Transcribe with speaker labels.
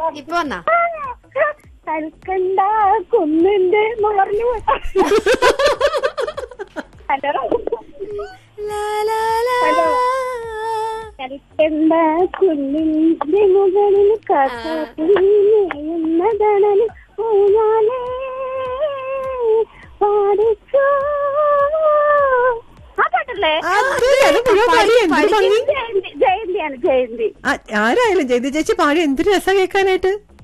Speaker 1: ഇപ്പൊ വന്നാ
Speaker 2: കൽക്കണ്ട കുന്നിന്റെ മറന്നു ഹലോ
Speaker 1: ലാ, ലാ, ലാ.
Speaker 2: ഹലോ. കൽക്കണ്ട കുന്നിന്റെ മുകളിൽ കാക്കുന്നതണൽ ഊഞ്ഞാലേ പാടിച്ചോ ആ പാട്ടല്ലേ
Speaker 3: അത് അത് മുഴുവൻ പാടി എന്ത് ഭംഗി
Speaker 2: ജയന്തി ജയന്തിയാണ് ജയന്തി
Speaker 3: ആ, ആരായാലും ജയന്തി ചേച്ചി പാടി എന്ത് രസം കേൾക്കാനായിട്ട്